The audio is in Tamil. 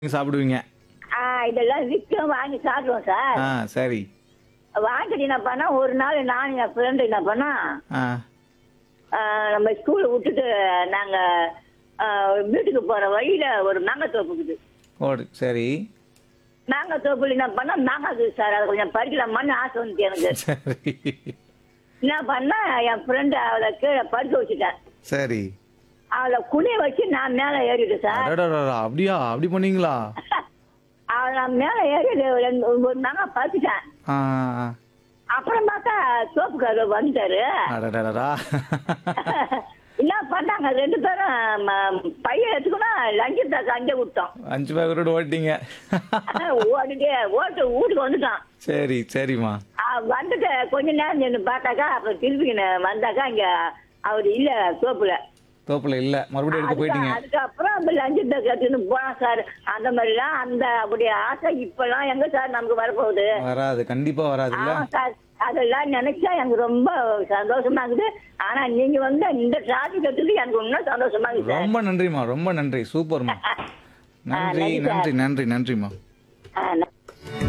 சாப்பிடுவீங்க ஆ, இதெல்லாம் விற்கும் வாங்கி சாப்பிடுவோம் சார் ஆ சரி வாங்கிட்டு என்ன பண்ணா ஒரு நாள் நான் என் ஃப்ரெண்டு என்ன பண்ணா ஆ ஆ, நம்ம ஸ்கூலை விட்டுட்டு நாங்க ஆ, வீட்டுக்கு போற வழியில ஒரு மாங்காய் தோப்பு இருக்குது ஓடு சரி மாங்காய் தோப்புல என்ன பண்ணா மாங்காய் இருக்குது சார் அதை கொஞ்சம் பறிக்கலாமான்னு ஆசை வந்துச்சு எனக்கு சரி என்ன பண்ணா என் ஃப்ரெண்டு அவளை கீழே படுக்க வச்சுட்டேன் சரி அவளை குனிய வச்சு நான் மேலே ஏறிட்டேன் சார் அடடடடா, அப்படியா அப்படி பண்ணீங்களா அவளை நான் மேலே ஏறி ரெண்டு ஒரு மாங்காய் பறிச்சிட்டேன் ஆ ஆ. அப்புறம் பார்த்தா சோப்புக்காரர் வந்துட்டாரு அடடடடா. என்ன பண்ணாங்க ரெண்டு பேரும் ம- பையன் எடுத்துக்கணும் லஞ்சு பேக் அங்கே விட்டோம் அஞ்சு பேக்கரோட ஓட்டிங்க ஓடிட்டே ஓட்டு வீட்டுக்கு வந்துட்டான் சரி சரிம்மா ஆ, வந்துட்டு கொஞ்ச நேரம் நின்று பார்த்தாக்கா அப்புறம் திருப்பி நான் வந்தாக்கா இங்க அவர் இல்ல சோப்புல தோப்புல இல்ல மறுபடியும் எடுத்து போயிட்டீங்க அதுக்கு- அதுக்கப்புறம் அந்த லஞ்சு பேக் எடுத்துன்னு போனோம் சார் அந்த மாதிரிலாம் அந்த அப்படியே ஆசை இப்பெல்லாம் எங்க சார் நமக்கு வரப்போகுது வராது கண்டிப்பா வராது இல்ல ஆமா சார் அதெல்லாம் நினைச்சா எனக்கு ரொம்ப சந்தோஷமா இருக்குது ஆனா நீங்க வந்து இந்த டிராபிக் எடுத்துட்டு எனக்கு இன்னும் சந்தோஷமா இருக்குது சார் ரொம்ப நன்றிம்மா ரொம்ப நன்றி சூப்பர்மா நன்றி நன்றி சார். நன்றி நன்றி நன்றிம்மா ஆ,